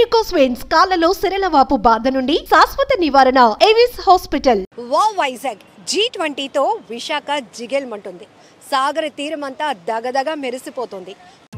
varicose veins కాళ్లలో సిరలవాపు బాధ నుండి శాశ్వత నివారణ Avis hospital wow Vizag G ట్వంటీతో విశాఖ జిగేల్మంటుంది సాగర తీరమంతా దగదగ మెరిసిపోతుంది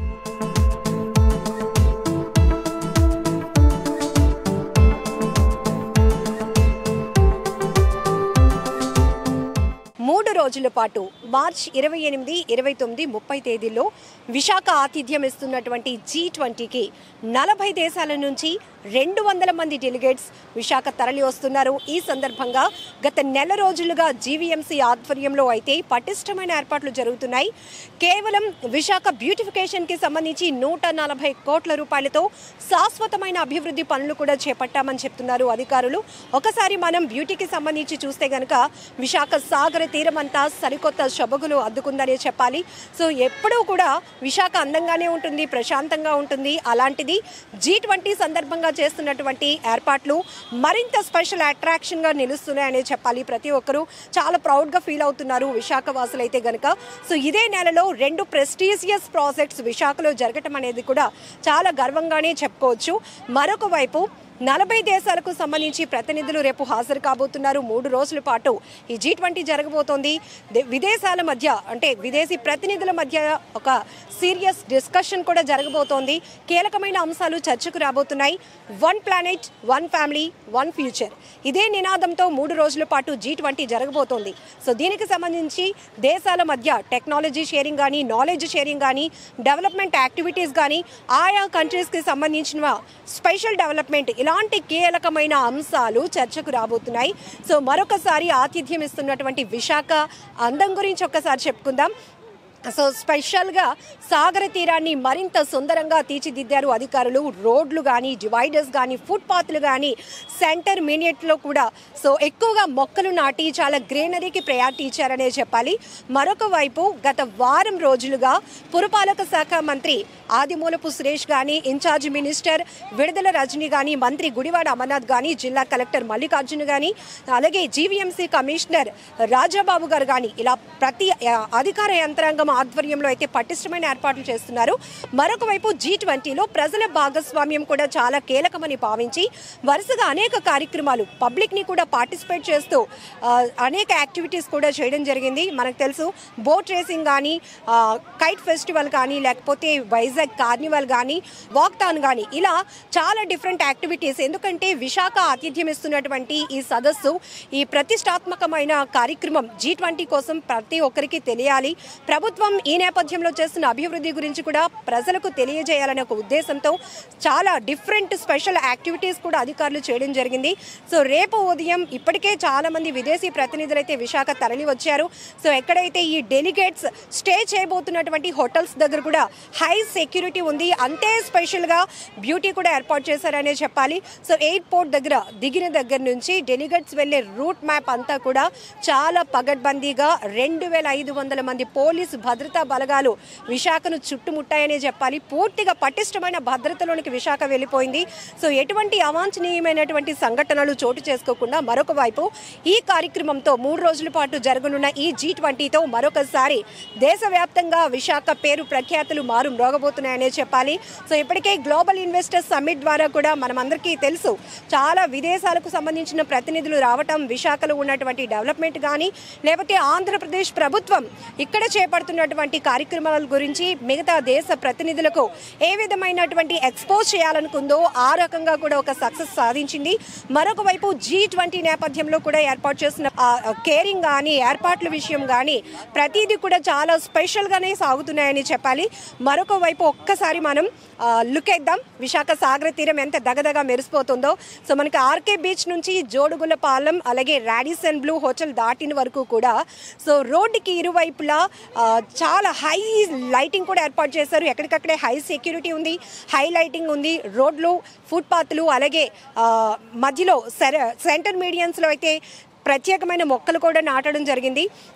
మూడు రోజుల పాటు మార్చ్ ఇరవై ఎనిమిది ఇరవై తొమ్మిది ముప్పై తేదీల్లో విశాఖ ఆతిథ్యం ఇస్తున్నటువంటి జీ ట్వంటీకి నలభై దేశాల నుంచి రెండు వందల మంది డెలిగేట్స్ విశాఖ తరలి వస్తున్నారు ఈ సందర్భంగా గత నెల రోజులుగా జీవీఎంసీ ఆధ్వర్యంలో అయితే పటిష్టమైన ఏర్పాట్లు జరుగుతున్నాయి కేవలం విశాఖ బ్యూటిఫికేషన్కి సంబంధించి నూట నలభై కోట్ల రూపాయలతో శాశ్వతమైన అభివృద్ధి పనులు కూడా చేపట్టామని చెప్తున్నారు అధికారులు ఒకసారి మనం బ్యూటీకి సంబంధించి చూస్తే గనక విశాఖ సాగర తీరం అంతా సరికొత్త శొభగులు అద్దుకుందనే చెప్పాలి సో ఎప్పుడూ కూడా విశాఖ అందంగానే ఉంటుంది ప్రశాంతంగా ఉంటుంది అలాంటిది జీ ట్వంటీ సందర్భంగా చేస్తున్నటువంటి ఏర్పాట్లు మరింత స్పెషల్ అట్రాక్షన్గా నిలుస్తున్నాయనే చెప్పాలి ప్రతి ఒక్కరూ చాలా ప్రౌడ్గా ఫీల్ అవుతున్నారు విశాఖ వాసులు అయితే గనక సో ఇదే నెలలో రెండు ప్రెస్టీజియస్ ప్రాజెక్ట్స్ విశాఖలో జరగటం అనేది కూడా చాలా గర్వంగానే చెప్పుకోవచ్చు మరొక వైపు నలభై దేశాలకు సంబంధించి ప్రతినిధులు రేపు హాజరు కాబోతున్నారు మూడు రోజుల పాటు ఈ జీ ట్వంటీ జరగబోతోంది దే- విదేశాల మధ్య అంటే విదేశీ ప్రతినిధుల మధ్య ఒక సీరియస్ డిస్కషన్ కూడా జరగబోతోంది కీలకమైన అంశాలు చర్చకు రాబోతున్నాయి one planet one family one future ఇదే నినాదంతో మూడు రోజుల పాటు జీ ట్వంటీ జరగబోతోంది సో దీనికి సంబంధించి దేశాల మధ్య టెక్నాలజీ షేరింగ్ కానీ నాలెడ్జ్ షేరింగ్ కానీ డెవలప్మెంట్ యాక్టివిటీస్ కానీ ఆయా కంట్రీస్కి సంబంధించిన స్పెషల్ డెవలప్మెంట్ ఇలాంటి కీలకమైన అంశాలు చర్చకు రాబోతున్నాయి సో మరొకసారి ఆతిథ్యం ఇస్తున్నటువంటి విశాఖ అందం గురించి ఒక్కసారి చెప్పుకుందాం సో స్పెషల్గా సాగర తీరాన్ని మరింత సుందరంగా తీర్చిదిద్దారు అధికారులు రోడ్లు కానీ డివైడర్స్ కానీ ఫుట్పాత్లు కానీ సెంటర్ మినిట్లో కూడా సో ఎక్కువగా మొక్కలు నాటి చాలా గ్రీనరీకి ప్రయారిటీ ఇచ్చారనే చెప్పాలి మరొక వైపు గత వారం రోజులుగా పురపాలక శాఖ మంత్రి ఆదిమూలపు సురేష్ కానీ ఇన్ఛార్జ్ మినిస్టర్ విడుదల రజని కానీ మంత్రి గుడివాడ అమర్నాథ్ కానీ జిల్లా కలెక్టర్ మల్లికార్జున కానీ అలాగే జీవీఎంసీ కమిషనర్ రాజాబాబు గారు కానీ ఇలా ప్రతి ఆ, అధికార యంత్రాంగం ఆధ్వర్యంలో అయితే పటిష్టమైన ఏర్పాట్లు చేస్తున్నారు మరొక వైపు జీ ట్వంటీలో ప్రజల భాగస్వామ్యం కూడా చాలా కీలకమని భావించి వరుసగా అనేక కార్యక్రమాలు పబ్లిక్ ని కూడా పార్టిసిపేట్ చేస్తూ ఆ, అనేక యాక్టివిటీస్ కూడా చేయడం జరిగింది మనకు తెలుసు బోట్ రేసింగ్ కానీ ఆ, కైట్ ఫెస్టివల్ కానీ లేకపోతే వైజాగ్ కార్నివల్ కానీ వాక్థాన్ కానీ ఇలా చాలా డిఫరెంట్ యాక్టివిటీస్ ఎందుకంటే విశాఖ ఆతిథ్యం ఇస్తున్నటువంటి ఈ సదస్సు ఈ ప్రతిష్టాత్మకమైన కార్యక్రమం జీ ట్వంటీ కోసం ప్రతి ఒక్కరికి తెలియాలి ప్రభుత్వం ఈ నేపథ్యంలో చేస్తున్న అభివృద్ధి గురించి కూడా ప్రజలకు తెలియజేయాలనే ఒక ఉద్దేశంతో చాలా డిఫరెంట్ స్పెషల్ యాక్టివిటీస్ కూడా అధికారులు చేయడం జరిగింది సో రేపు ఉదయం ఇప్పటికే చాలా మంది విదేశీ ప్రతినిధులు అయితే విశాఖ తరలి వచ్చారు సో ఎక్కడైతే ఈ డెలిగేట్స్ స్టే చేయబోతున్నటువంటి హోటల్స్ దగ్గర కూడా హై సెక్యూరిటీ ఉంది అంతే స్పెషల్గా బ్యూటీ కూడా ఏర్పాటు చేశారనే చెప్పాలి సో ఎయిర్పోర్ట్ దగ్గర దిగిన దగ్గర నుంచి డెలిగేట్స్ వెళ్ళే రూట్ మ్యాప్ అంతా కూడా చాలా పగడ్బందీగా రెండు వేల ఐదు వందల మంది పోలీసు భద్రతా బలగాలు విశాఖను చుట్టుముట్టాయనే చెప్పాలి పూర్తిగా పటిష్టమైన భద్రతలోనికి విశాఖ వెళ్ళిపోయింది సో ఎటువంటి అవాంఛనీయమైనటువంటి సంఘటనలు చోటు చేసుకోకుండా మరొక వైపు ఈ కార్యక్రమంతో మూడు రోజుల పాటు జరగనున్న ఈ జీ ట్వంటీతో మరొకసారి దేశవ్యాప్తంగా విశాఖ పేరు ప్రఖ్యాతులు మారు మ్రోగబోతున్నాయనే చెప్పాలి సో ఇప్పటికే గ్లోబల్ ఇన్వెస్టర్స్ సమ్మిట్ ద్వారా కూడా మనమందరికీ తెలుసు చాలా విదేశాలకు సంబంధించిన ప్రతినిధులు రావటం విశాఖలో ఉన్నటువంటి డెవలప్మెంట్ కానీ లేకపోతే ఆంధ్రప్రదేశ్ ప్రభుత్వం ఇక్కడ చేపడుతున్నటువంటి కార్యక్రమాల గురించి మిగతా దేశ ప్రతినిధులకు ఏ విధమైనటువంటి ఎక్స్పోజ్ చేయాలనుకుందో ఆ రకంగా కూడా ఒక సక్సెస్ సాధించింది మరొక వైపు జీ ట్వంటీ నేపథ్యంలో కూడా ఏర్పాటు చేసిన కేరింగ్ కానీ ఏర్పాట్ల విషయం కానీ ప్రతిదీ కూడా చాలా స్పెషల్గానే సాగుతున్నాయని చెప్పాలి మరొక వైపు ఒక్కసారి మనం లుక్ ఇద్దాం విశాఖ సాగర తీరం ఎంత దగదగ మెరిసిపోతుందో సో మనకి ఆర్కే బీచ్ నుంచి జోడుగులపాలెం అలాగే రాడిసన్ బ్లూ హోటల్ దాటిన వరకు కూడా సో రోడ్డుకి ఇరువైపులా ఆ, చాలా హై లైటింగ్ కూడా ఏర్పాటు చేశారు ఎక్కడికక్కడే హై సెక్యూరిటీ ఉంది హై లైటింగ్ ఉంది రోడ్లు ఫుట్పాత్లు అలాగే ఆ, మధ్యలో సెర- సెంటర్ మీడియన్స్లో అయితే ప్రత్యేకమైన మొక్కలు కూడా నాటడం జరిగింది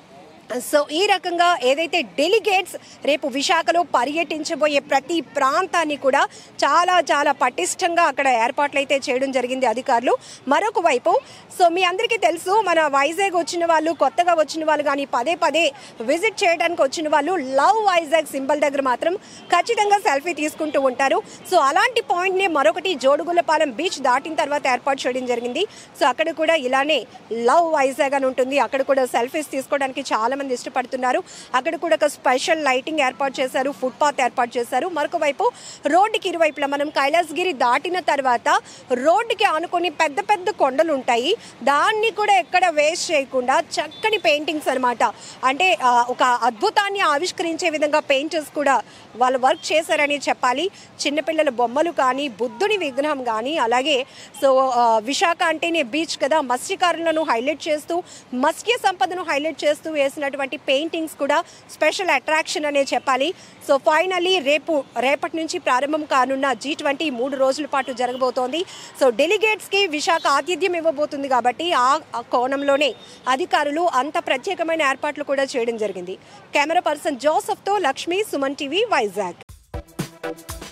సో ఈ రకంగా ఏదైతే డెలిగేట్స్ రేపు విశాఖలో పర్యటించబోయే ప్రతి ప్రాంతాన్ని కూడా చాలా చాలా పటిష్టంగా అక్కడ ఏర్పాట్లు అయితే చేయడం జరిగింది అధికారులు మరొక వైపు సో మీ అందరికీ తెలుసు మన వైజాగ్ వచ్చిన వాళ్ళు కొత్తగా వచ్చిన వాళ్ళు కానీ పదే పదే విజిట్ చేయడానికి వచ్చిన వాళ్ళు లవ్ వైజాగ్ సింబల్ దగ్గర మాత్రం ఖచ్చితంగా సెల్ఫీ తీసుకుంటూ ఉంటారు సో అలాంటి పాయింట్ని మరొకటి జోడుగులపాలెం బీచ్ దాటిన తర్వాత ఏర్పాటు చేయడం జరిగింది సో అక్కడ కూడా ఇలానే లవ్ వైజాగ్ అని ఉంటుంది అక్కడ కూడా సెల్ఫీస్ తీసుకోవడానికి చాలా మంది ఇష్టపడుతున్నారు అక్కడ కూడా ఒక స్పెషల్ లైటింగ్ ఏర్పాటు చేశారు ఫుట్ పాత్ ఏర్పాటు చేశారు మరొక వైపు రోడ్డుకి ఇరువైపులా మనం కైలాసగిరి దాటిన తర్వాత రోడ్డుకి ఆనుకొని పెద్ద పెద్ద కొండలు ఉంటాయి దాన్ని కూడా ఎక్కడ వేస్ట్ చేయకుండా చక్కని పెయింటింగ్స్ అన్నమాట అంటే ఆ, ఒక అద్భుతాన్ని ఆవిష్కరించే విధంగా పెయింటర్స్ కూడా వాళ్ళు వర్క్ చేశారని చెప్పాలి చిన్నపిల్లల బొమ్మలు కానీ బుద్ధుని విగ్రహం కానీ అలాగే సో ఆ, విశాఖ అంటేనే బీచ్ కదా మత్స్యకారులను హైలైట్ చేస్తూ మత్స్య సంపదను హైలైట్ చేస్తూ వేసినటువంటి పెయింటింగ్స్ కూడా స్పెషల్ అట్రాక్షన్ అనే చెప్పాలి సో ఫైనలీ రేపు రేపటి నుంచి ప్రారంభం కానున్న జీ ట్వంటీ మూడు రోజుల పాటు జరగబోతోంది సో డెలిగేట్స్కి విశాఖ ఆతిథ్యం ఇవ్వబోతుంది కాబట్టి ఆ ఆ కోణంలోనే అధికారులు అంత ప్రత్యేకమైన ఏర్పాట్లు కూడా చేయడం జరిగింది కెమెరా పర్సన్ జోసెఫ్తో లక్ష్మి సుమన్ టీవీ వైజాగ్